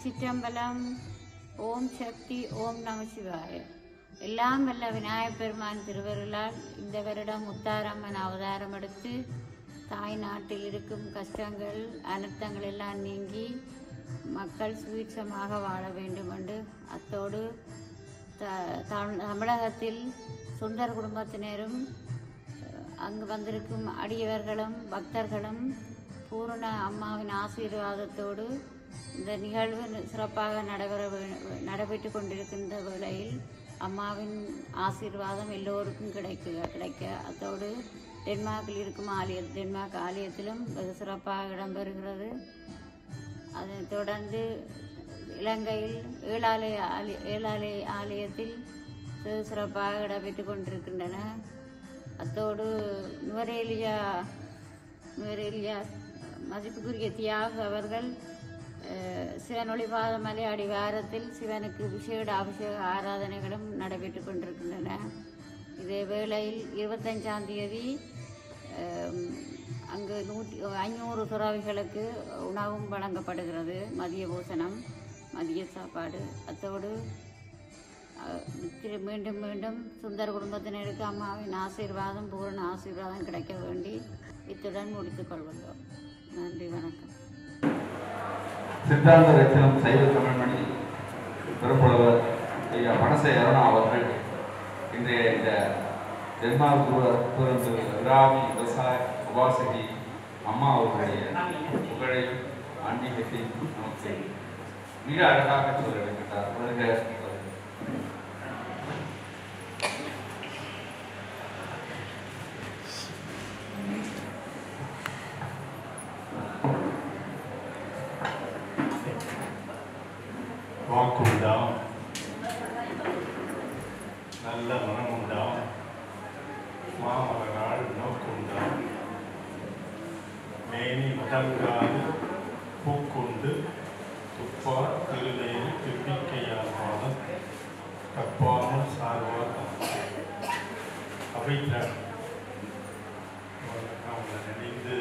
திருச்சிற்றம்பலம் ஓம் சக்தி ஓம் நம சிவாய எல்லாம் வல்ல விநாயகப் பெருமான் திருவருளால் இந்த வருடம் முத்தாரம்மன் அவதாரம் எடுத்து தாய் நாட்டில் இருக்கும் கஷ்டங்கள் அனர்த்தங்கள் எல்லாம் நீங்கி மக்கள் சுவீட்சமாக வாழ வேண்டும் என்று அத்தோடு த- தமிழ்- தமிழகத்தில் சுந்தர் குடும்பத்தினரும் அங்கு வந்திருக்கும் அடியவர்களும் பக்தர்களும் பூரண அம்மாவின் ஆசீர்வாதத்தோடு இந்த நிகழ்வு சிறப்பாக நடைபெற வே- நடைபெற்று கொண்டிருக்கின்ற வேளையில் அம்மாவின் ஆசீர்வாதம் எல்லோருக்கும் கிடைக்க கிடைக்க அத்தோடு டென்மார்க்கில் இருக்கும் ஆலய டென்மார்க் ஆலயத்திலும் வெகு சிறப்பாக இடம்பெறுகிறது அதைத் தொடர்ந்து இலங்கையில் ஏழாலய ஆலய ஏழாலய ஆலயத்தில் வெகு சிறப்பாக இடம்பெற்று கொண்டிருக்கின்றன அத்தோடு நுவரேலியா நுவரேலியா மதிப்புக்குரிய தியாக அவர்கள் அஹ், சிவன் ஒளிபாத மலை அடிவாரத்தில் சிவனுக்கு விசேட அபிஷேக ஆராதனைகளும் நடைபெற்று கொண்டிருக்கின்றன இதே வேளையில் இருபத்தஞ்சாம் தேதி அஹ், அங்கு நூற்றி ஐநூறு துறவிகளுக்கு உணவும் வழங்கப்படுகிறது மதிய பூசணம் மதிய சாப்பாடு அத்தோடு அஹ், திரு மீண்டும் மீண்டும் சுந்தர குடும்பத்தினருக்கு அம்மாவின் ஆசீர்வாதம் பூரண ஆசீர்வாதம் கிடைக்க வேண்டி இத்துடன் முடித்துக் கொள்கின்றோம் நன்றி வணக்கம் சித்தாந்த ரச்சனம் சைவ தமிழ்மணி பெரும்புலவர் ஐயா மனசை அருணா அவர்கள் இன்றைய இந்த ஜென்மாபுரம் விராமி விவசாய உபாசகி அம்மா அவர்களுடைய புகழையும் ஆன்மீகத்தையும் நமக்கு மிக அழகாக சொல்ல இருக்கின்றார் வருக வாக்குண்டாம் நல்ல மனமுண்டாம் மாமலரால் நோக்குண்டாம் மேனி மதங்காது பூக்குண்டு துப்பார் திருநேரி துப்பிக்கையால் மாதம் தப்பாமல் சார்வார் அவைத்தார் அவங்களை நினைந்து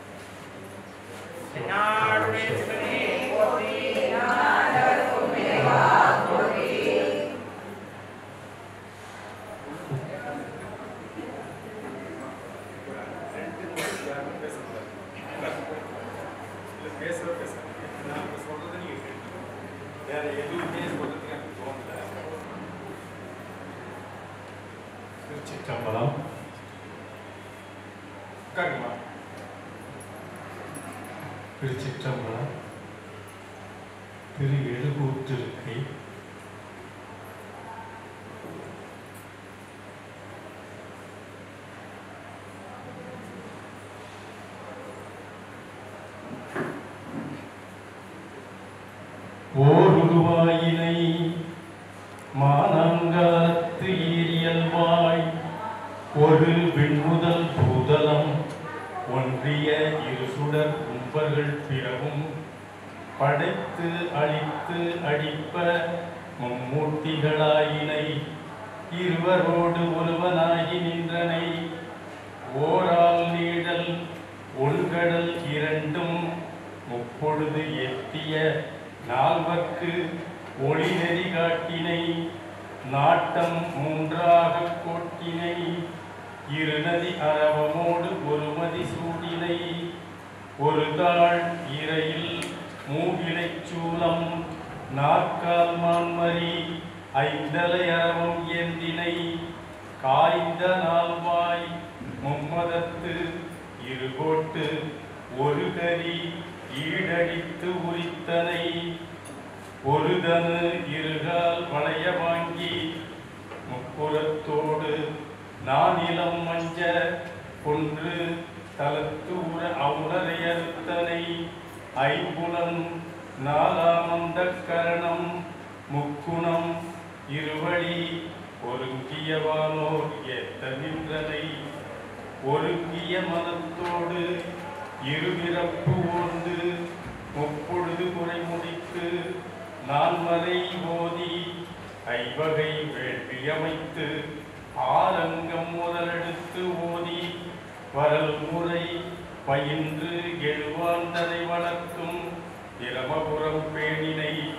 திருச்சிற்றம்பலம் திருச்சிற்றம்பலம் திரு எழுகூற்றிருக்கை ஓர் உருவாயினை மானங்காத்து ஈரியல்வாய் ஒரு விண்முதல் பூதலம் ஒன்றிய இரு சுடர் கும்பர்கள் பிறவும் படைத்து அழித்து அடிப்ப மும்மூர்த்திகளாயினை இருவரோடு ஒருவனாகி நின்றனை ஓரால் நீடல் ஒன்கடல் இரண்டும் முப்பொழுது எட்டிய நால்வர்க்கு ஒளி நெறி காட்டினை நாட்டம் மூன்றாகக் கோட்டினை இருநதி அரவமோடு ஒருமதி சூடினை ஒரு தாழ் இறையில் மூகிலைச் சூலம் நாற்கால் மான்மரி ஐந்தலை அரவம் ஏந்தினை காய்ந்த நால்வாய் மும்மதத்து இருகோட்டு ஒரு கரி ஈடடித்து உரித்தனை ஒரு தனு இருகால் வளைய வாங்கி முப்புறத்தோடு நானிலம் மஞ்ச கொன்று தலத்தூர அவுணரையறுத்தனை ஐம்புலன் நாலாமந்த கரணம் முக்குணம் இருவழி ஒருங்கியவானோர் ஏத்த நின்றனை ஒருங்கிய மனத்தோடு இருபிறப்பு ஓர்ந்து முப்பொழுது குறை முடித்து நான்மறை ஓதி ஐவகை வேள்வியமைத்து ஆரங்கம் முதலெடுத்து ஓதி வரல் முறை பயின்று எழுவாந்தரை வளர்க்கும் பிரமபுரம் பேணினை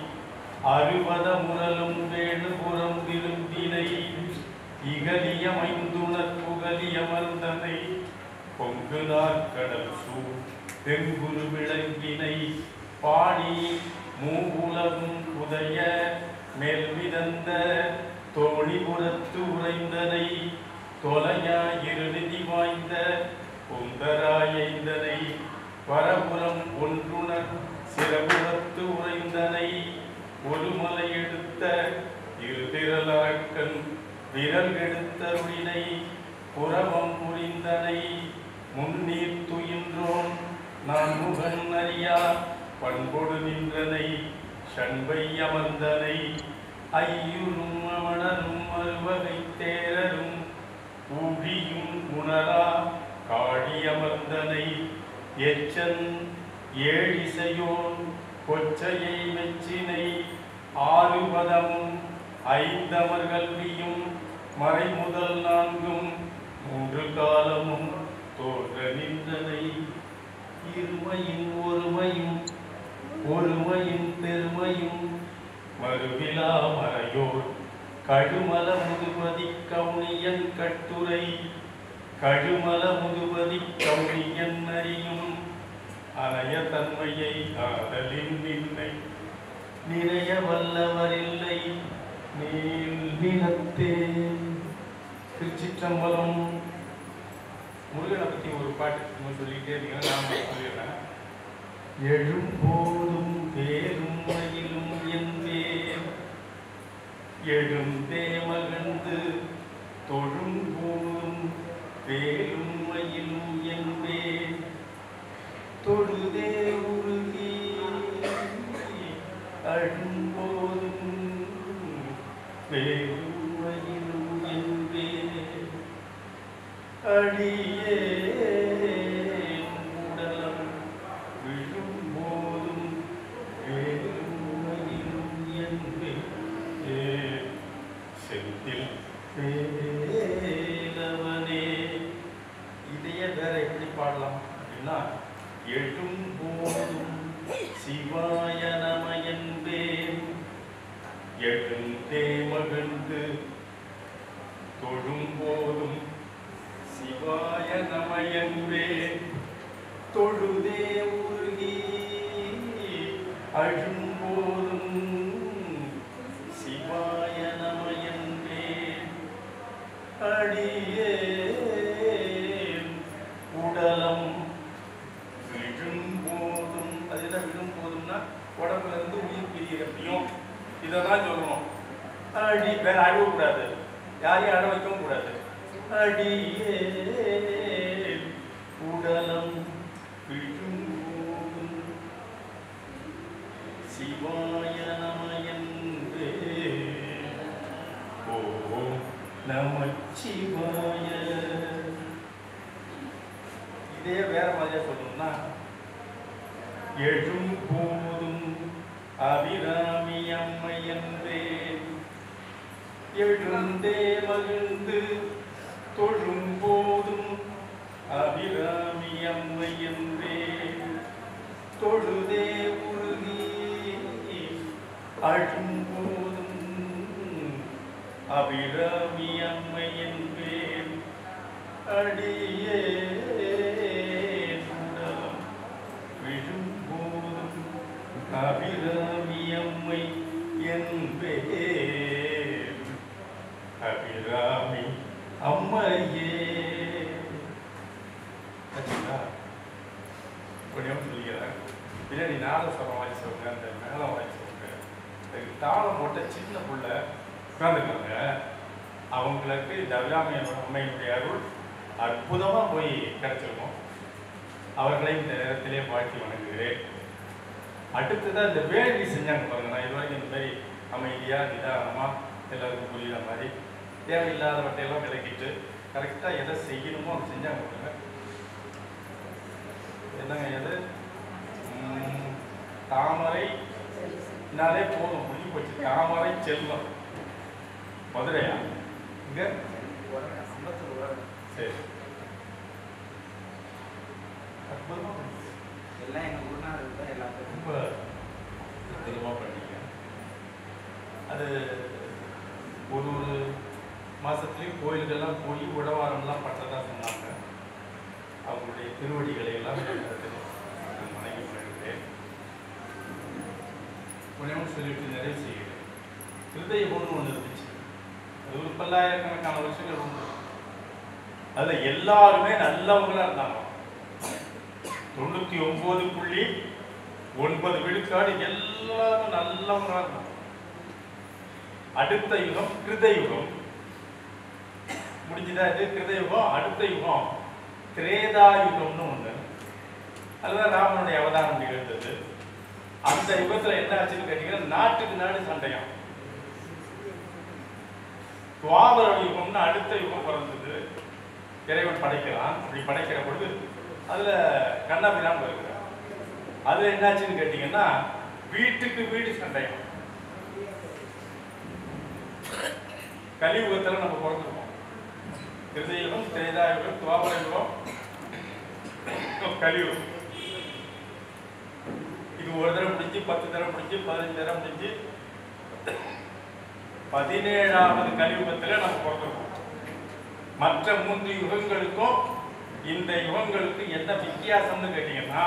அறுபத முரலும் வேணுபுறம் திருந்தினை இகலியமைந்துணர் புகலியமர்ந்தனை பொங்கு நாற்கடல் சூழ் தெங்குரு விளங்கினை பாடி மூவுலகும் புதைய மேல் மிதந்த தோணிபுரத்து உறைந்தனை தொலையா இருநிதி வாய்ந்த உந்தராயைந்தனை வரபுறம் ஒன்றுணர் சிறபுறத்து உறைந்தனை ஒரு மலை எடுத்த இரு திரளாக்கன் விரல் எடுத்தருளினை புறவம் புரிந்தனை முன்னீர் துயின்றோன் நான் முகன் அறியா பண்பொடு நின்றனை சண்பை அமர்ந்தனை ஐயுறும் அமணரும் அறுவகை தேரரும் ஊழியும் உணரா காடி அமர்ந்தனை எச்சன் ஏழிசையோன் கொச்சையை மெச்சினை ஆறுபதமும் ஐந்தமர் கல்வியும் மறைமுதல் நான்கும் மூன்று காலமும் தோன்ற நின்றனை இருமையும் ஒருமையும் ஒருமையும் பெருமையும் மறுவிலா மறையோர் கழுமல முதுபதி கவுனியன் கட்டுரை கழுமல முதுபதி கவுனியன் அறியும் அலைய தன்மையை ஆதலின் நின்னை நிறைய வல்லவரில்லை நீள் நிலத்தே திருச்சிற்றம்பலம் முருகனை பற்றி ஒரு பாட்டு சும்மா சொல்லிக்கிட்டே இருக்கீங்க நான் சொல்லிடுறேன் எழும்போதும் பேரும் மயிலும் என்பேன் எழுந்தே மகிழ்ந்து தொழும் போதும் பேரும் மயிலும் என்பேன் தொழுதே உருகி அழும்போதும் பேரும் மயிலும் என்பேன் அடியே உடலம் விழும்போதும் வேறுமையிலும் என்பே செந்தில் வேலவனே இதையே வேற எப்படி பாடலாம் அப்படின்னா எழும் போதும் சிவாய நம என்பேன் எழுந்தே மகிழ்ந்து தொழும் போதும் சிவாய நம என்பேன் தொழுதே உருகி அழும்போதும் சிவாய நம என்பேன் அடியே உடலம் விழும்போதும் அது என்ன விழும்போதும்னா உடம்புல இருந்து உயிர் பிரியறதையும் இதை தான் சொல்லணும் அடி வேற அழக்கூடாது யாரையும் அழ வைக்கவும் கூடாது அடியே உடலம் விழும்போதும் சிவாய நம என்பே ஓம் நமச்சிவாய இதே வேற மாதிரியா சொல்லணும்னா எழும் போதும் அபிராமி அம்மை என்பேன் எழுந்தே மகிழ்ந்து தொழும் போதும் அபிராமி அம்மை என்பேன் தொழுதே உருகி அழும் போதும் அபிராமி அம்மை என்பேன் அடியே உடலம் விழும்போதும் அபிராமி அம்மை என்பேன் அபிராமி அம்மையே ஆச்சுங்களா கொஞ்சம் சொல்லிக்கிறேன் பின்னாடி நாதஸ்வரம் வாய்ச்சவங்க அந்த மேளம் வாய்ச்சவங்க அதுக்கு தாளம் போட்ட சின்ன புள்ள உட்காந்துருக்காங்க அவங்களுக்கு இந்த அபிராமியனோட அம்மையினுடைய அருள் அற்புதமாக போய் கிடைச்சிருக்கும் அவர்களை இந்த நேரத்திலே வாழ்த்தி வணங்குகிறேன் அடுத்ததான் இந்த வேள்வி செஞ்சாங்க பாருங்க நான் இது வரைக்கும் இந்த மாதிரி அமைதியாக நிதானமாக எல்லாருக்கும் புரியுற மாதிரி தேவையில்லாதவற்றையெல்லாம் விலக்கிட்டு கரெக்டாக எதை செய்யணுமோ அதை செஞ்சாங்க பாருங்க என்னங்க எது ம், தாமரை நாளே போதும் முடிஞ்சு போச்சு தாமரை செல்வம் மதுரையா இங்க சரி அற்புதமா பண்ணீங்க. எல்லாம் எங்க குருநாதர் தான் எல்லாத்துக்கும் ரொம்ப அற்புதமா பண்ணீங்க அது ஒரு ஒரு மாதத்துலேயும் கோயிலுக்கெல்லாம் போய் உடவாரம்லாம் பண்ணுறதா சொன்னாங்க அவங்களுடைய திருவடிகளை எல்லாம் நான் வணங்கி கொள்கிறேன் ஒன்றே ஒன்று சொல்லிட்டு நிறைவு செய்கிறேன் ஹிருதய ஒன்று ஒன்று இருந்துச்சு அது ஒரு பல்லாயிரக்கணக்கான வருஷங்கள் உண்டு அதில் எல்லாருமே நல்லவங்களா இருந்தாங்க தொண்ணூற்றி ஒன்பது புள்ளி ஒன்பது விழுக்காடு எல்லாரும் நல்லவங்களா இருந்தாங்க அடுத்த யுகம் கிருத யுகம் முடிஞ்சுதா இது கிருத யுகம் அடுத்த யுகம் திரேதா யுகம்னு ஒண்ணு அதுதான் ராமனுடைய அவதாரம் நிகழ்ந்தது அந்த யுகத்துல என்ன ஆச்சுன்னு கேட்டீங்கன்னா நாட்டுக்கு நாடு சண்டையாம் துவாபர யுகம்னு அடுத்த யுகம் பிறந்தது இறைவன் படைக்கிறான் அப்படி படைக்கிற பொழுது அதுல கண்ணபிரான் வருகிறார் அதுல என்னாச்சுன்னு கேட்டீங்கன்னா வீட்டுக்கு வீடு சண்டையாம் கலியுகத்துல நம்ம பிறந்திருக்கோம் கிருதயுகம் திரேதாயுகம் துவாபர யுகம் கலியுகம் இது ஒரு தடவை முடிஞ்சு பத்து தடவை முடிஞ்சு பதினஞ்சு தடவை முடிஞ்சு பதினேழாவது கலியுகத்துல நம்ம பிறந்திருக்கோம் மற்ற மூன்று யுகங்களுக்கும் இந்த யுகங்களுக்கு என்ன வித்தியாசம்னு கேட்டீங்கன்னா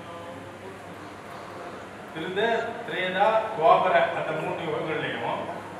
கிருத திரேதா துவாபர அந்த மூன்று யுகங்கள்லையும்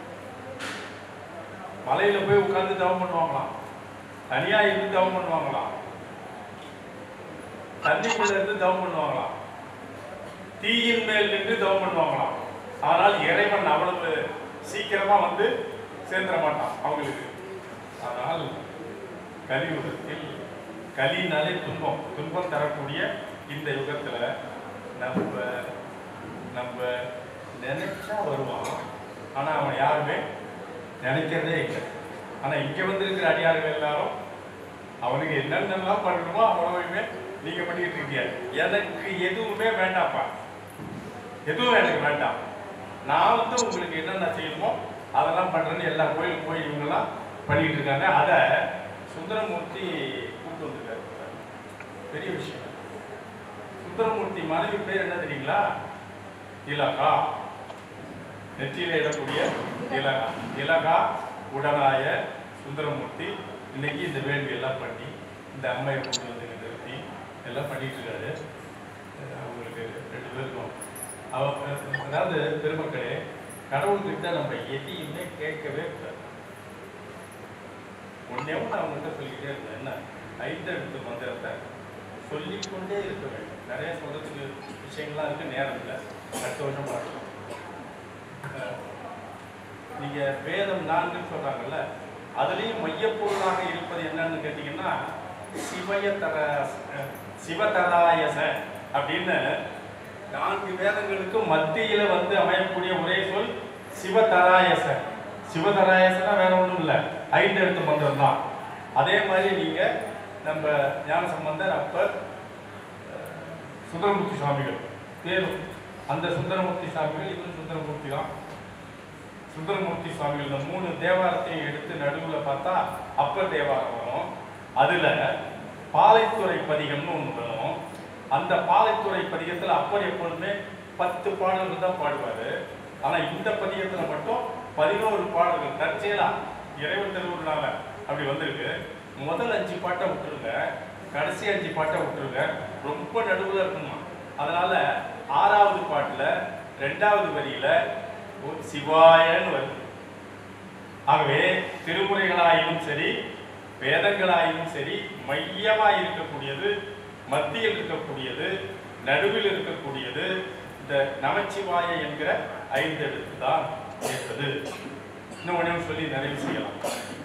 மலையில போய் உட்கார்ந்து தவம் பண்ணுவாங்களாம் தனியா இருந்து தவம் பண்ணுவாங்களாம் தண்ணிக்குள்ள இருந்து தவம் பண்ணுவாங்களாம் தீயின் மேல் நின்று தவம் பண்ணுவாங்களாம் ஆனால் இறைவன் அவ்வளவு சீக்கிரமா வந்து சேர்ந்துட மாட்டான் அவங்களுக்கு ஆனால் கலியுகத்தில் கலினாலே துன்பம் துன்பம் தரக்கூடிய இந்த யுகத்துல நம்ம நம்ம நினைச்சா வருவான் ஆனா அவன் யாருமே நினைக்கிறதே இல்லை ஆனா இங்க வந்திருக்கிற அடியார்கள் எல்லாரும் அவனுக்கு என்னென்னலாம் பண்ணணுமோ அவ்வளவுமே நீங்க பண்ணிட்டு இருக்கீங்க எனக்கு எதுவுமே வேண்டாம்ப்பா எதுவும் எனக்கு வேண்டாம் நான் வந்து உங்களுக்கு என்னென்ன செய்யணுமோ அதெல்லாம் பண்றேன்னு எல்லா கோயிலுக்கு போய் இவங்கெல்லாம் பண்ணிட்டு இருக்காங்க அதை சுந்தரமூர்த்தி கூப்பிட்டு வந்திருக்காரு பெரிய விஷயம் சுந்தரமூர்த்தி மனைவி பேர் என்ன தெரியுங்களா இலகா நெற்றியில இடக்கூடிய இலகா இலகா உடனாய சுந்தரமூர்த்தி இன்னைக்கு இந்த வேள்வி எல்லாம் பண்ணி இந்த அம்மையை கொண்டு வந்து இங்க நிறுத்தி எல்லாம் பண்ணிட்டு இருக்காரு அஹ் அவங்களுக்கு ரெண்டு பேருக்கும் அவ அதாவது பெருமக்களே கடவுள்கிட்ட நம்ம எதையுமே கேட்கவே கூடாது ஒன்னே ஒன்று அவங்ககிட்ட சொல்லிக்கிட்டே இருந்தேன் என்ன ஐந்தெழுத்து மந்திரத்தை சொல்லிக்கொண்டே இருக்க வேண்டும் நிறைய சொல்றதுக்கு விஷயங்கள்லாம் இருக்கு நேரம் இல்லை அடுத்த வருஷம் பார்க்கலாம் அஹ் நீங்க வேதம் நான்குன்னு சொல்றாங்கல்ல அதுலயும் மையப்பொருளாக இருப்பது என்னன்னு கேட்டீங்கன்னா சிவயதர அஹ் சிவதராயச அப்படின்னு நான்கு வேதங்களுக்கு மத்தியில வந்து அமையக்கூடிய ஒரே சொல் சிவதராயச சிவதராயசனா வேற ஒண்ணும் இல்ல ஐந்து எழுத்து மந்திரம் தான் அதே மாதிரி நீங்க நம்ம ஞான சம்பந்தர் அப்பர் அஹ், சுந்தரமூர்த்தி சுவாமிகள் பேரும் அந்த சுந்தரமூர்த்தி சுவாமிகள் இவரும் சுந்தரமூர்த்தி தான் சுந்தரமூர்த்தி சுவாமிகள் இந்த மூணு தேவாரத்தையும் எடுத்து நடுவுல பார்த்தா அப்பர் தேவாரம் வரும் அதுல பாலைத்துறை பதிகம்னு ஒண்ணு வரும் அந்த பாலைத்துறை பதிகத்துல அப்பர் எப்பொழுதுமே பத்து பாடல்கள் தான் பாடுவாரு ஆனா இந்த பதிகத்துல மட்டும் பதினோரு பாடல்கள் தற்செயலா இறைவன் திருவுருளால அப்படி வந்திருக்கு முதல் அஞ்சு பாட்டை விட்டுருங்க கடைசி அஞ்சு பாட்டை விட்டுருங்க ரொம்ப நடுவுல இருக்குமா அதனால ஆறாவது பாட்டுல ரெண்டாவது வரியில ஒரு சிவாயன்னு வருது ஆகவே திருமுறைகளாயினும் சரி வேதங்களாயினும் சரி மையமாய் இருக்கக்கூடியது மத்தியில் இருக்கக்கூடியது நடுவில் இருக்கக்கூடியது இந்த நமச்சிவாய என்கிற ஐந்து எழுத்து தான் என்பது இன்னும் ஒன்றையும் சொல்லி நிறைவு செய்யலாம்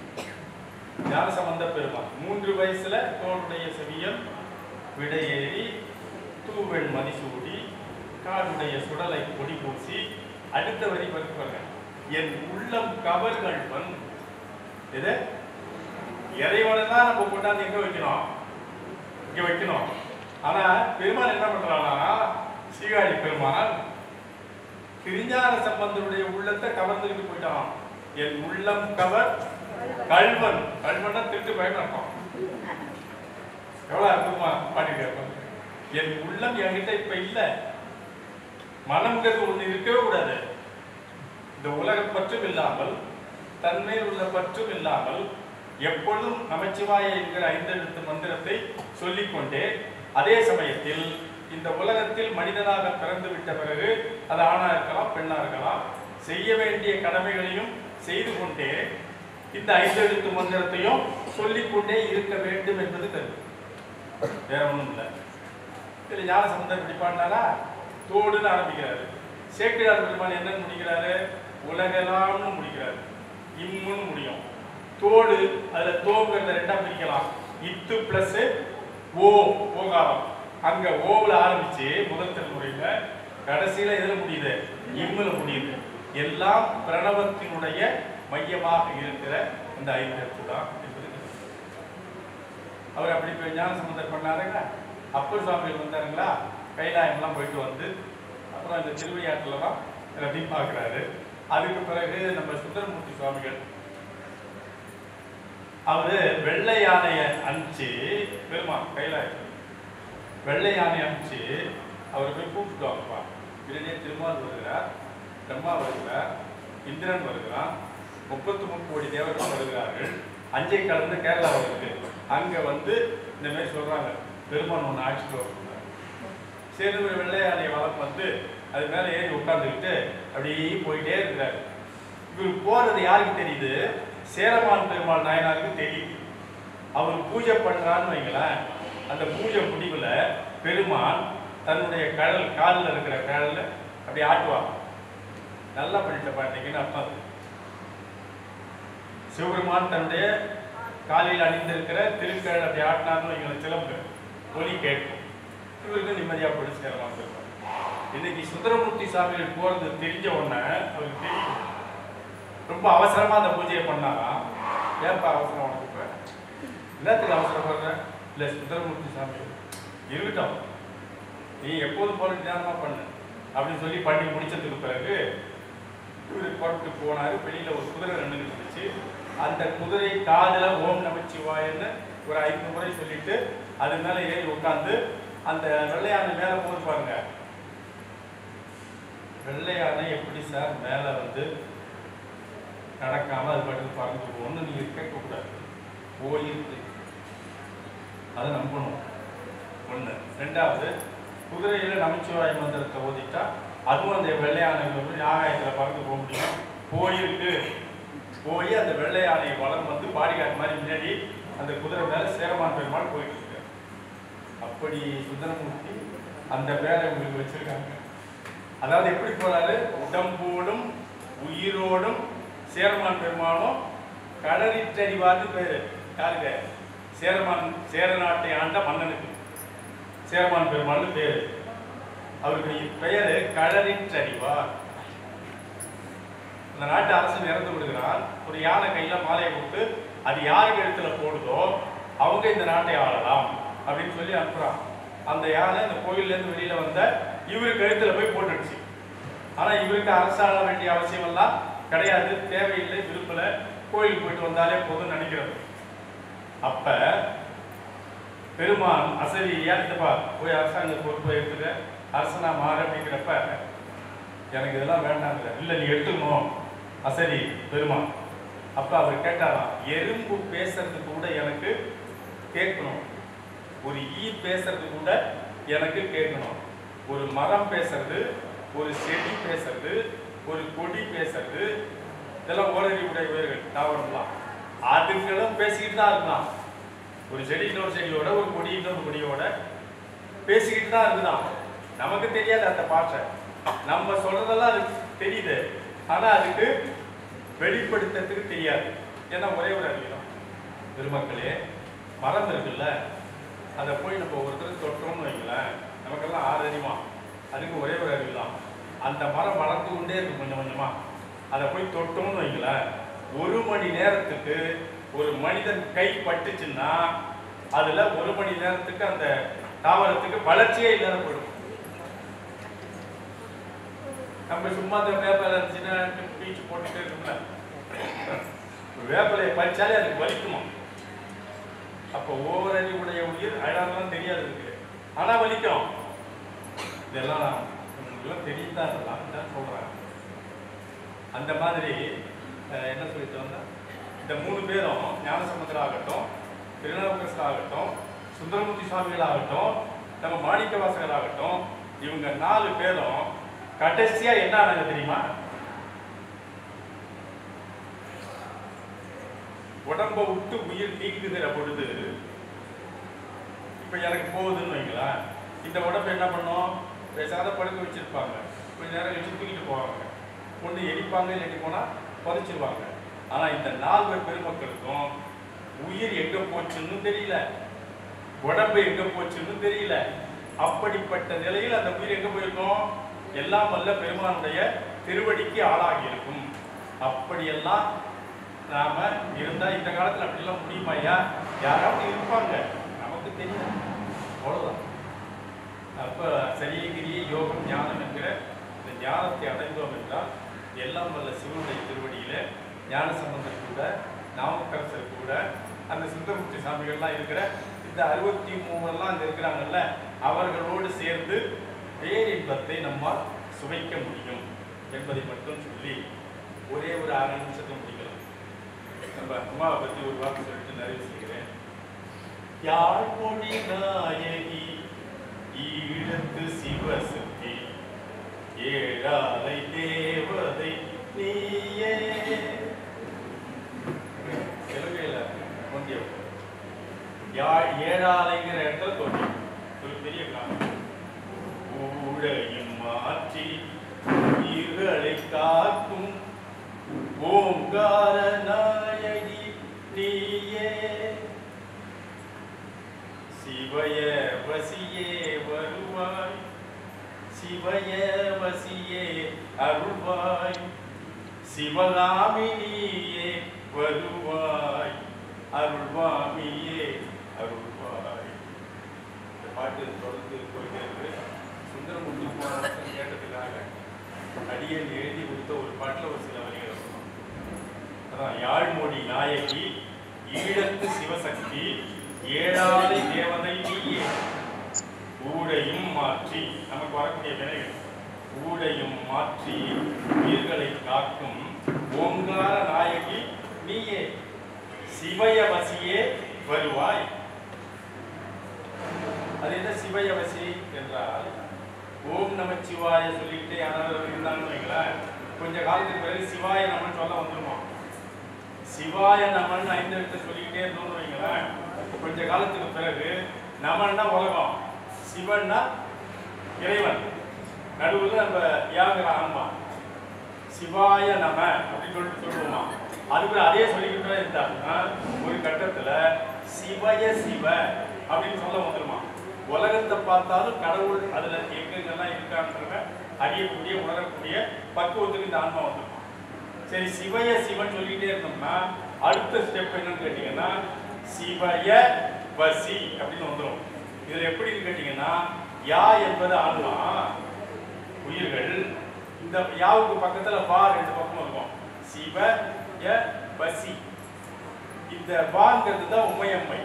ஞானசம்பந்த பெருமான் மூன்று வயசுல தோளுடைய செவியன் விடையேறி தூவெண் மதிசூடி காடுடைய சுடலை கொடி பூசி அடுத்த வரி பாருங்க என் உள்ளம் கவர்கள்வன் எது இறைவனை தான் நம்ம கொண்டாந்து எங்க வைக்கணும் இங்க வைக்கணும் ஆனா பெருமாள் என்ன பண்றானா சீகாழி பெருமாள் திருஞான சம்பந்தருடைய உள்ளத்தை கவர்ந்துக்கிட்டு போயிட்டான் என் உள்ளம் கவர் கல்வன் கல்வன்னா திருட்டு பயன்படுத்தோம் எவ்வளவு அற்புதமா பாடிருக்காரு என் உள்ளம் என்கிட்ட இப்ப இல்ல மனம்ங்கிறது ஒண்ணு இருக்கவே கூடாது இந்த இந்த உலக பற்றும் இல்லாமல் தன்மேல் உள்ள பற்றும் இல்லாமல் எப்பொழுதும் நமச்சிவாய என்கிற ஐந்தெழுத்து மந்திரத்தை சொல்லிக்கொண்டே அதே சமயத்தில் இந்த உலகத்தில் மனிதனாக பிறந்து விட்ட பிறகு அது ஆணா இருக்கலாம் பெண்ணா இருக்கலாம் செய்ய வேண்டிய கடமைகளையும் செய்து கொண்டே இந்த ஐந்தெழுத்து மந்திரத்தையும் சொல்லிக்கொண்டே இருக்க வேண்டும் என்பது கருத்து வேற ஒண்ணும் இல்லை இதுல ஞான சம்பந்தர் இப்படி பாடினாரா தோடுன்னு ஆரம்பிக்கிறாரு சேக்கிரார் பெருமான் என்னன்னு முடிக்கிறாரு உலகலாம்னு முடிக்கிறாரு இம்முன்னு முடியும் தோடு அதுல தோங்கிறத ரெண்டா பிரிக்கலாம் இத்து பிளஸ் ஓ ஓகாரம் அங்க ஓவுல ஆரம்பிச்சு முதல் திருமுறையில கடைசியில எதுல முடியுது இம்முல முடியுது எல்லாம் பிரணவத்தினுடைய மையமாக இருக்கிற இந்த ஐந்தெழுத்து தான் என்பது கருத்து. அவர் அப்படி போய் ஞான சம்பந்தர் பண்ணாருங்க அப்பர் சுவாமிகள் வந்தாருங்களா கைலாயம்லாம் போயிட்டு வந்து அப்புறம் இந்த திருவையாற்றில் தான் எல்லாத்தையும் பார்க்குறாரு அதுக்கு பிறகு நம்ம சுந்தரமூர்த்தி சுவாமிகள் அவரு வெள்ளை யானையை அனுப்பிச்சு பெருமான் கைலாயம் வெள்ளை யானை அனுப்பிச்சு அவரை போய் கூப்பிட்டு வாங்கப்பா உடனே திருமால் வருகிறார் பிரம்மா வருகிறார் இந்திரன் வருகிறான் முப்பத்து முக்கோடி தேவர்கள் வருகிறார்கள் அஞ்சை கலந்து கேரளா வருது அங்க வந்து இந்த மாதிரி சொல்றாங்க பெருமான் ஒன்று ஆட்சிக்கு வருகிறார் சரி ஒரு வெள்ளை யானை வளம் வந்து அது மேல ஏறி உட்கார்ந்துக்கிட்டு அப்படியே போயிட்டே இருக்கிறாரு இவர் போறது யாருக்கு தெரியுது சேரமான் பெருமாள் நாயனாருக்கு தெரியுது அவர் பூஜை பண்றான்னு வைங்களேன் அந்த பூஜை முடிவுல பெருமான் தன்னுடைய கடல் காலில் இருக்கிற கடல்ல அப்படி ஆட்டுவாங்க நல்லா பண்ணிட்ட பாட்டீங்கன்னு அர்த்தம் அது. சிவபெருமான் தன்னுடைய காலில் அணிந்திருக்கிற திருக்கழல் அப்படி ஆட்டினார்னு வைங்களேன் சிலம்பு ஒலி கேட்கும் இவருக்கு நிம்மதியா போயிட்டு சேரலாம் பெருமாள் இன்னைக்கு சுந்தரமூர்த்தி சாமிகள் போறது தெரிஞ்ச உடனே அவருக்கு தெரியும் ரொம்ப அவசரமா அந்த பூஜையை பண்ணாராம் ஏன்பா அவசரம் உனக்கு இப்ப என்னத்துக்கு அவசரப்படுற இல்ல சுந்தரமூர்த்தி சாமி இருக்கட்டும் நீ எப்போதும் போல தியானமா பண்ணு அப்படின்னு சொல்லி பண்ணி முடிச்சதுக்கு பிறகு இவர் புறப்பட்டு போனாரு வெளியில ஒரு குதிரை ரெண்டு இருந்துச்சு அந்த குதிரை காதுல ஓம் நமச்சிவாயன்னு ஒரு ஐந்து முறை சொல்லிட்டு அது மேல ஏறி உட்கார்ந்து அந்த வெள்ளையானை மேல போது பாருங்க வெள்ளையானை எப்படி சார் மேல வந்து நடக்காம அது பாட்டுக்கு பறந்து போகணும்னு நீங்க கேட்கக்கூடாது போயிருக்கு அதை நம்பணும் ஒண்ணு ரெண்டாவது குதிரையில நமச்சிவாய மந்திரத்தை ஓதிட்டா அதுவும் அந்த வெள்ளையானை வந்து ஆகாயத்துல பறந்து போக முடியும் போயிருக்கு போய் அந்த வெள்ளையானை வளம் வந்து பாடிகாட் மாதிரி முன்னாடி அந்த குதிரை மேல சேரமான் பெருமாள் போயிட்டு இருக்கு அப்படி சுந்தரமூர்த்தி அந்த வேலை உங்களுக்கு வச்சிருக்காங்க அதாவது எப்படி போறாரு உடம்போடும் உயிரோடும் சேரமான் பெருமாளும் கடலிட்டறிவாது பேரு யாருங்க சேரமான் சேர நாட்டை ஆண்ட மன்னனுக்கு சேரமான் பெருமாள்னு பேரு அவருக்கு பெயரு கடலிட்டறிவார் அந்த நாட்டு அரசன் இறந்து விடுகிறான் ஒரு யானை கையில மாலையை கொடுத்து அது யாருக்கு எழுத்துல போடுதோ அவங்க இந்த நாட்டை ஆளலாம் அப்படின்னு சொல்லி அனுப்புறான் அந்த யானை இந்த கோயில்ல இருந்து வெளியில வந்த இவருக்கு எழுத்துல போய் போட்டுடுச்சு ஆனா இவருக்கு அரசாள வேண்டிய அவசியம் எல்லாம் கிடையாது தேவையில்லை விரும்பல கோயிலுக்கு போயிட்டு வந்தாலே போதும்னு நினைக்கிறது அப்ப பெருமான் அசரி ஏத்துப்பா போய் அரசாங்க பொறுப்பை எடுத்துக்க அரசனா மாறு அப்படிங்கிறப்ப எனக்கு இதெல்லாம் வேண்டாங்க இல்ல நீ எடுத்துக்கணும் அசரி பெருமான் அப்ப அவர் கேட்டாராம் எறும்பு பேசுறது கூட எனக்கு கேட்கணும் ஒரு ஈ பேசுறது கூட எனக்கு கேட்கணும் ஒரு மரம் பேசுறது ஒரு செடி பேசுறது ஒரு கொடி பேசுறது இதெல்லாம் ஓரடி உடைய உயிர்கள் தாவரம்லாம் அதுங்களும் பேசிக்கிட்டு தான் இருக்கலாம் ஒரு செடி இன்னொரு செடியோட ஒரு கொடி இன்னொரு கொடியோட பேசிக்கிட்டு தான் இருக்குதான் நமக்கு தெரியாது அந்த பாஷை நம்ம சொல்றதெல்லாம் அதுக்கு தெரியுது ஆனா அதுக்கு வெளிப்படுத்துறதுக்கு தெரியாது ஏன்னா ஒரே ஒரு அறிவிதான் பெருமக்களே மரம் இருக்குல்ல அதை போய் நம்ம ஒருத்தர் தொட்டோம்னு வைங்களேன் நமக்கெல்லாம் ஆறு அறிவா அதுக்கு ஒரே ஒரு அறிவு தான் அந்த மரம் வளர்ந்து கொண்டே இருக்கும் கொஞ்சம் கொஞ்சமா அதை போய் தொட்டோம்னு வைங்களேன் ஒரு மணி நேரத்துக்கு ஒரு மனிதன் கை பட்டுச்சுன்னா அதுல ஒரு மணி நேரத்துக்கு அந்த தாவரத்துக்கு வளர்ச்சியே இல்லாத போயிடும் நம்ம சும்மா இந்த வேப்பிலை இருந்துச்சுன்னா பீச்சு போட்டுட்டே இருக்கும்ல வேப்பிலையை பறிச்சாலே அதுக்கு வலிக்குமா அப்போ ஓவரடி உடைய உயிர் அழகாலாம் தெரியாது இருக்கு ஆனா வலிக்கும் இதெல்லாம் நான் உங்களுக்குலாம் தெரியுதா இதெல்லாம் தான் சொல்றேன் அந்த மாதிரி அஹ், என்ன சொல்லிட்டு வந்தா இந்த மூணு பேரும் ஞானசமுத்திரா ஆகட்டும் திருநாவுக்கரசர் ஆகட்டும் சுந்தரமூர்த்தி சுவாமிகள் ஆகட்டும் நம்ம மாணிக்க வாசகர் ஆகட்டும் இவங்க நாலு பேரும் கடைசியா என்ன ஆனாங்க தெரியுமா உடம்ப விட்டு உயிர் நீக்குகிற பொழுது இப்ப எனக்கு போகுதுன்னு வைங்களேன் இந்த உடம்பு என்ன பண்ணும் பேசாத படுக்க வச்சிருப்பாங்க கொஞ்ச நேரம் கழிச்சு தூக்கிட்டு போவாங்க ஒண்ணு எரிப்பாங்க இல்லாட்டி போனா புதைச்சிருவாங்க ஆனா இந்த நால்வர் பெருமக்களுக்கும் உயிர் எங்க போச்சுன்னு தெரியல உடம்பு எங்க போச்சுன்னு தெரியல அப்படிப்பட்ட நிலையில் அந்த உயிர் எங்க போயிருக்கும் எல்லாம் வல்ல பெருமானுடைய திருவடிக்கு ஆளாகி இருக்கும் அப்படியெல்லாம் நாம இருந்தா இந்த காலத்துல அப்படிலாம் முடியுமா ஐயா யாராவது இருப்பாங்க நமக்கு தெரியும் அவ்வளவுதான் அப்ப சரியகிரிய யோகம் ஞானம் என்கிற இந்த ஞானத்தை அடைந்தோம் என்றால் எல்லாம் வல்ல சிவனுடைய திருவடியில ஞான சம்பந்தர் கூட நாமக்கரசர் கூட அந்த சுந்தரமூர்த்தி சாமிகள்லாம் இருக்கிற இந்த அறுபத்தி மூணுலாம் அங்க இருக்கிறாங்கல்ல அவர்களோடு சேர்ந்து பேரின்பத்தை நம்மால் சுவைக்க முடியும் என்பதை மட்டும் சொல்லி ஒரே ஒரு அரை நிமிஷத்தை முடிக்கலாம் நம்ம அம்மாவை பத்தி ஒரு வார்த்தை சொல்லிட்டு நிறைவு செய்கிறேன் யாழ்மொழி நாயகி ஈழத்து சிவசக்தி ஏழாலை தேவதை நீயே தெலுங்குல முந்தியம் யாழ் ஏழாலைங்கிற இடத்துல தோன்றி ஒரு பெரிய காரணம் ஊழையும் மாற்றி உயிர்களை காக்கும் ஓங்கார நாயகி நீயே சிவய வசியே வருவாய் சிவய வசியே அருள்வாய் சிவகாமினியே வருவாய் அருள்வாமியே அருள்வாய் இந்த பாட்டு தொடர்ந்து போயிட்டே இருக்கு சுந்தரமூர்த்தி போராட்டம் கேட்டதுக்காக அடியன் எழுதி கொடுத்த ஒரு பாட்டுல ஒரு சில வரிகள் சொல்லணும் அதான் யாழ்மொழி நாயகி ஈழத்து சிவசக்தி ஏழாலை தேவதை நீயே ஊடையும் மாற்றி நமக்கு வரக்கூடிய வினைகள் ஊடையும் மாற்றி உயிர்களை காக்கும் ஓங்கார நாயகி நீயே சிவயவசியே வருவாய் அது என்ன சிவயவசி என்றால் ஓம் நமச்சிவாய சொல்லிட்டு யாராவது இருந்தாங்கன்னு வைங்களேன் கொஞ்ச காலத்துக்கு பிறகு சிவாய நமன் சொல்ல வந்துருமா சிவாய நமன் ஐந்து எழுத்து சொல்லிக்கிட்டே இருந்தோம்னு வைங்களேன் கொஞ்ச காலத்துக்கு பிறகு நமன்னா உலகம் சிவன்னா இறைவன் நடுவுல நம்ம யாங்கிற ஆன்மா சிவாய நம அப்படின்னு சொல்லிட்டு சொல்லுவோமா அதுக்கு அதே சொல்லிக்கிட்டே இருந்தாங்கன்னா ஒரு கட்டத்துல சிவய சிவ அப்படின்னு சொல்ல வந்துருமா உலகத்தை பார்த்தாலும் கடவுள் அதுல எங்கெங்கெல்லாம் இருக்கான்றத அறியக்கூடிய உணரக்கூடிய பக்குவத்துக்கு இந்த ஆன்மா வந்துருமா சரி சிவய சிவன் சொல்லிட்டே இருந்தோம்னா அடுத்த ஸ்டெப் என்னன்னு கேட்டீங்கன்னா சிவய வசி அப்படின்னு வந்துரும் இதுல எப்படின்னு கேட்டீங்கன்னா யா என்பது ஆன்மா உயிர்கள் இந்த யாவுக்கு பக்கத்துல வா ரெண்டு பக்கம் இருக்கும் சிவ ய வசி இந்த வாங்கிறது தான் உமையம்மை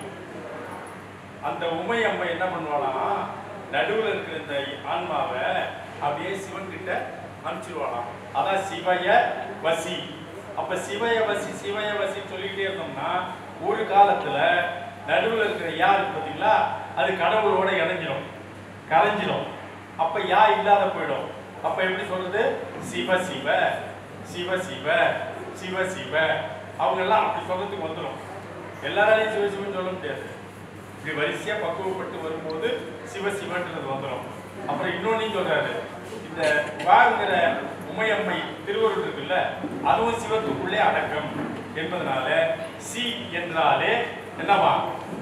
அந்த உமையம்மை என்ன பண்ணுவாளாம் நடுவுல இருக்கிற இந்த ஆன்மாவை அப்படியே சிவன் கிட்ட அனுப்பிச்சிருவாளாம் அதான் சிவய வசி அப்ப சிவய வசி சிவய வசி சொல்லிட்டே இருந்தோம்னா ஒரு காலத்துல நடுவுல இருக்கிற யா இருக்கு பாத்தீங்களா அது கடவுளோட இணைஞ்சிடும் கலைஞ்சிடும் அப்ப யா இல்லாத போயிடும் அப்ப எப்படி சொல்றது சிவ சிவ சிவ சிவ சிவ சிவ அவங்க எல்லாம் அப்படி சொல்றதுக்கு வந்துடும் எல்லாராலையும் சிவ சிவன் சொல்ல முடியாது இப்படி வரிசையா பக்குவப்பட்டு வரும்போது சிவ சிவன்றது வந்துடும் அப்புறம் இன்னொன்னையும் சொல்றாரு இந்த வாங்கிற உமையம்மை திருவருள் இருக்குல்ல அதுவும் சிவத்துக்குள்ளே அடக்கம் என்பதனால சி என்றாலே என்னவா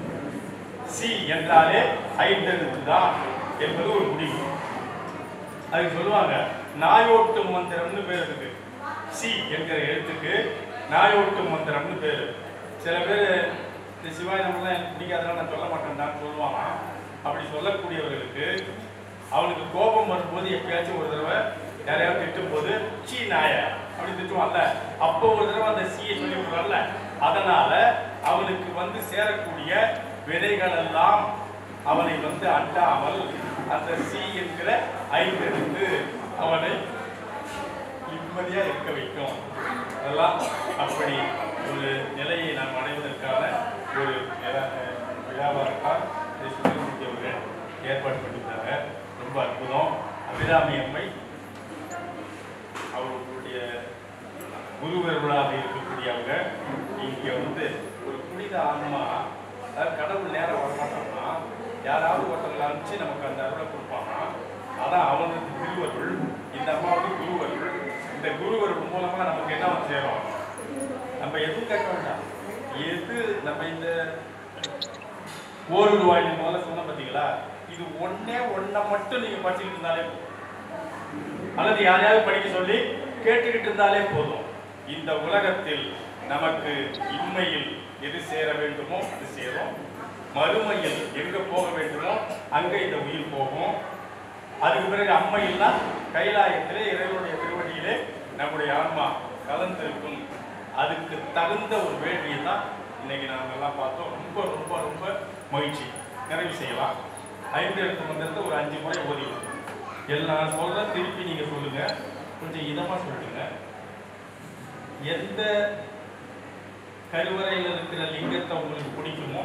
சி என்றாலே ஐந்தெழுத்து தான் என்பது ஒரு முடிவு அதுக்கு சொல்லுவாங்க நாயோட்டு மந்திரம்னு பேர் இருக்கு சி என்கிற எழுத்துக்கு நாயோட்டு மந்திரம்னு பேர் சில பேர் இந்த சிவாய நம்மளாம் எனக்கு பிடிக்காதனால நான் சொல்ல மாட்டேன்டான்னு சொல்லுவாங்க அப்படி சொல்லக்கூடியவர்களுக்கு அவனுக்கு கோபம் வரும்போது எப்பயாச்சும் ஒரு தடவை யாரையாவது திட்டும் போது சீ நாய அப்படி திட்டுவான்ல அப்போ ஒரு தடவை அந்த சீயை சொல்லி விடுறான்ல அதனால அவனுக்கு வந்து சேரக்கூடிய விதைகள் எல்லாம் அவனை வந்து அண்டாமல் அந்த சி என்கிற ஐந்தெழுத்து அவனை இப்படி நிம்மதியா இருக்க வைக்கும் அதெல்லாம் அப்படி ஒரு நிலையை நாம் அடைவதற்கான ஒரு விழா- விழாவாகத்தான் இதை சுந்தரமூர்த்தி அவர்கள் ஏற்பாடு பண்ணியிருந்தாங்க ரொம்ப அற்புதம் அபிராமி அம்மை அவர்களுடைய குருவர்களாக இருக்கக்கூடியவங்க இங்க வந்து ஒரு புனித ஆன்மா அதாவது கடவுள் நேரம் வரமாட்டாங்கன்னா யாராவது ஒருத்தங்களை அனுப்பிச்சு நமக்கு அந்த அருளை கொடுப்பாங்க அதான் அவனுக்கு திருவருள் இந்த அம்மாவுக்கு குருவருள் இந்த குருவருள் மூலமா நமக்கு என்ன வந்து சேரும் நம்ம எதுவும் கேட்க வேண்டாம் எது நம்ம இந்த ஓரிரு வாயில் முதல்ல சொன்ன பார்த்தீங்களா இது ஒண்ணே ஒன்றை மட்டும் நீங்க படிச்சுக்கிட்டு இருந்தாலே போதும். அல்லது யாரையாவது படிக்க சொல்லி கேட்டுக்கிட்டு இருந்தாலே போதும் இந்த உலகத்தில் நமக்கு இன்மையில் எது சேர வேண்டுமோ அது சேரும் மறுமையில் எங்க போக வேண்டுமோ அங்க இந்த உயிர் போகும் அதுக்கு பிறகு அம்மையில்னா கைலாயத்திலே இறைவனுடைய திருவடியிலே நம்முடைய ஆன்மா கலந்திருக்கும் அதுக்கு தகுந்த ஒரு வேள்வியை தான் இன்னைக்கு நாம எல்லாம் பார்த்தோம் ரொம்ப ரொம்ப ரொம்ப மகிழ்ச்சி நிறைவு செய்யலாம் ஐந்து எழுத்து மந்திரத்தை ஒரு அஞ்சு முறை ஓதி எல்லாம் சொல்ற திருப்பி நீங்க சொல்லுங்க கொஞ்சம் இதமா சொல்லுங்க எந்த கருவறையில் இருக்கிற லிங்கத்தை உங்களுக்கு பிடிக்குமோ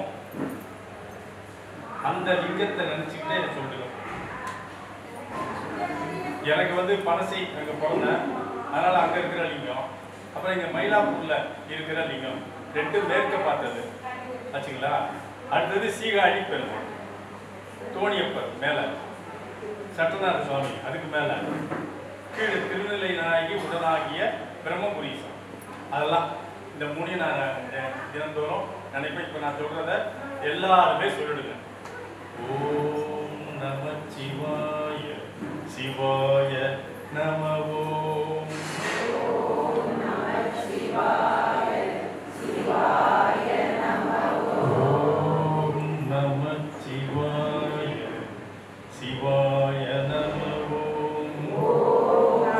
அந்த லிங்கத்தை நினைச்சுக்கிட்டே இதை சொல்லுங்க எனக்கு வந்து பனசி அங்க பிறந்தேன் அதனால அங்க இருக்கிற லிங்கம் அப்புறம் இங்க மயிலாப்பூர்ல இருக்கிற லிங்கம் ரெண்டும் மேற்க பார்த்தது ஆச்சுங்களா அடுத்தது சீகாழி பெருமாள் தோணியப்பர் மேல சட்டநாத சுவாமி அதுக்கு மேல கீழே திருநெல்லை நாயகி உடனாகிய பிரம்மபுரீசம் அதெல்லாம் இந்த மூணையும் நான் அஹ், தினந்தோறும் நினைப்பேன் இப்போ நான் சொல்றத எல்லாருமே சொல்லிடுங்க ஓம் நம சிவாய சிவாய நம ஓம் ஓம் நம சிவாய சிவாய நம ஓம்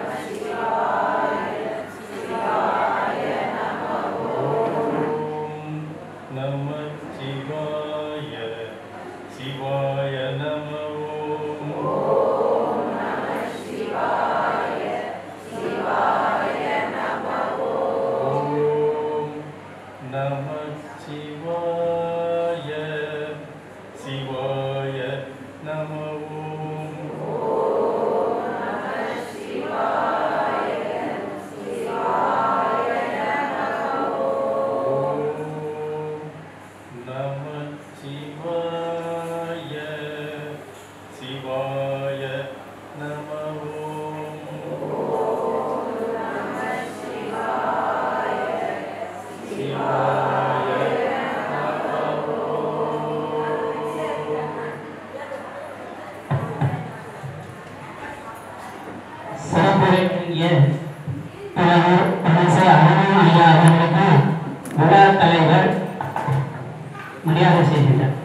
ஓம் நம சிவாய சிவாய நம ஓம் ஓம் நம சிவாய சிவாய நம ஓம் ஓம் நம சிவாய சிவாய நம ஓம் சிவாய சிறப்புரைக்குரிய பிறகு மனச அருண் ஐயா அவர்களுக்கு விழா தலைவர் மரியாதை செய்கின்றார்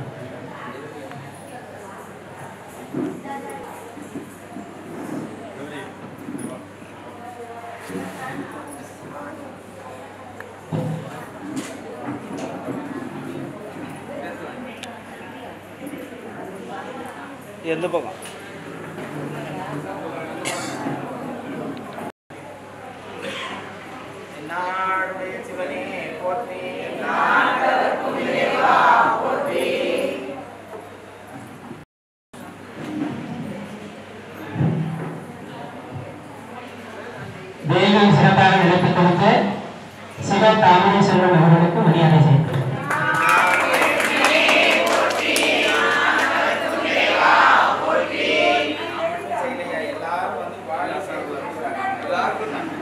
எந்த பக்கம் நாடுடைய சிவனே போற்றி வேலை சிறப்பாக நடத்தி கொடுத்த சிவ தாமரை செல்வன் அவர்களுக்கு மரியாதை செய்கின்றார் செய்யலையா எல்லாரும் வந்து வாழ எல்லாருக்கும் நன்றி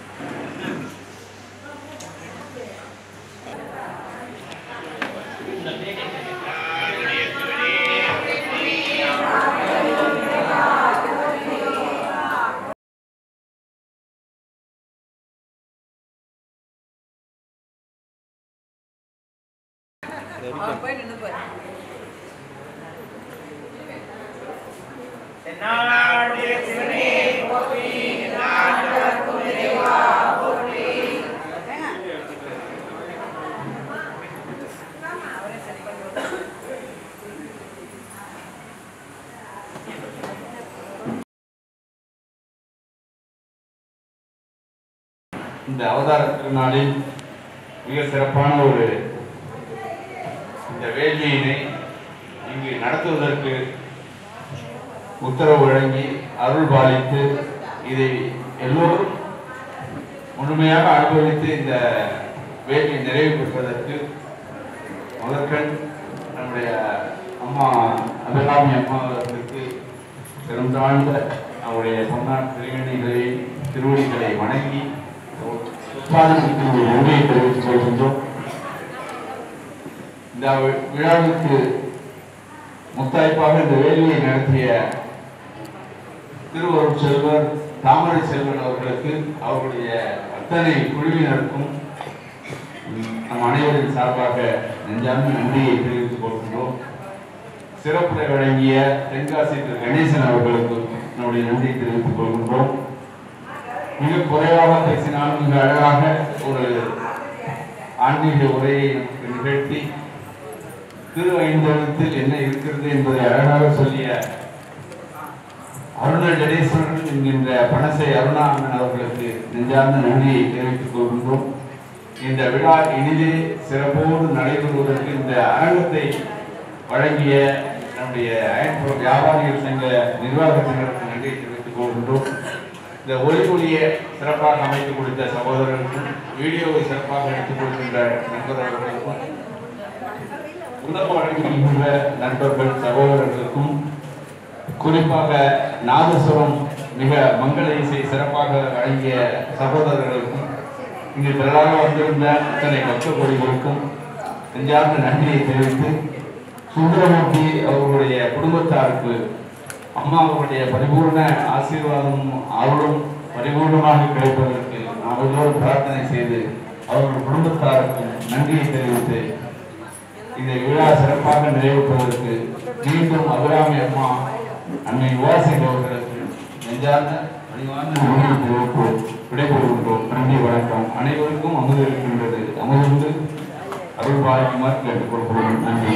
தென்னாடுடைய சிவனே இந்த அவதார திருநாளில் மிக சிறப்பான ஒரு இந்த வேள்வியினை இங்கு நடத்துவதற்கு உத்தரவு வழங்கி அருள் பாலித்து இதை எல்லோரும் முழுமையாக அனுபவித்து இந்த வேள்வி நிறைவு பெறுவதற்கு முதற்கண் நம்முடைய அம்மா அபிராமி அம்மா அவர்களுக்கு பெரும் தாழ்ந்த அவருடைய பொன்னார் திருவணிகளை திருவடிகளை வணங்கி உற்சாகத்திற்கு ஒரு நன்றியை தெரிவித்துக் கொள்கின்றோம் இந்த வி- விழாவிற்கு முத்தாய்ப்பாக இந்த வேலையை நடத்திய திருவருட் செல்வர் தாமரை செல்வன் அவர்களுக்கு அவருடைய அத்தனை குழுவினருக்கும் ம், நம் அனைவரின் சார்பாக நெஞ்சார்ந்த நன்றியை தெரிவித்துக் கொள்கின்றோம் சிறப்புரை வழங்கிய தென்காசி திரு கணேசன் அவர்களுக்கு நம்முடைய நன்றியை தெரிவித்துக் கொள்கின்றோம் மிக குறைவாக பேசினாலும் மிக அழகாக ஒரு ஆன்மீக உரையை நமக்கு நிகழ்த்தி திரு ஐந்தெழுத்தில் என்ன இருக்கிறது என்பதை அழகாக சொல்லிய அருண ஜடேஸ்வரன் என்கின்ற பனசை அருணாமன் அவர்களுக்கு நெஞ்சார்ந்த நன்றியை தெரிவித்துக் கொள்கின்றோம் இந்த விழா இனிதே சிறப்போடு நடைபெறுவதற்கு இந்த அரங்கத்தை வழங்கிய நம்முடைய அயன்புற வியாபாரிகள் சங்க நிர்வாகத்தினருக்கு நன்றியை தெரிவித்துக் கொள்கின்றோம் இந்த ஒளி ஒளியை சிறப்பாக அமைத்து கொடுத்த சகோதரர்களுக்கும் வீடியோவை சிறப்பாக எடுத்துக் கொடுக்கின்ற நண்பர் அவர்களுக்கும் உணவு வழங்குகின்ற நண்பர்கள் சகோதரர்களுக்கும் குறிப்பாக நாதசுரம் மிக மங்கள இசை சிறப்பாக வழங்கிய சகோதரர்களுக்கும் இங்கு திரளாக வந்திருந்த அத்தனை பக்த கொடிகளுக்கும் நெஞ்சார்ந்த நன்றியை தெரிவித்து சுந்தரமூர்த்தி அவர்களுடைய குடும்பத்தாருக்கு அம்மா அவருடைய பரிபூர்ண ஆசீர்வாதமும் அருளும் பரிபூர்ணமாக கிடைப்பதற்கு நாம் எல்லோரும் பிரார்த்தனை செய்து அவர்கள் குடும்பத்தாருக்கு நன்றியை தெரிவித்து இந்த விழா சிறப்பாக நிறைவேற்றுவதற்கு மீண்டும் அபிராமி அம்மா அன்னை வாசிக் அவர்களுக்கு நெஞ்சார்ந்த பணிவார்ந்த நன்றியை தெரிவித்து விடைபெறுகின்றோம் நன்றி வணக்கம் அனைவருக்கும் அமுது இருக்கின்றது அமுது அருள் பாலிக்குமாறு கேட்டுக்கொள்கிறோம் நன்றி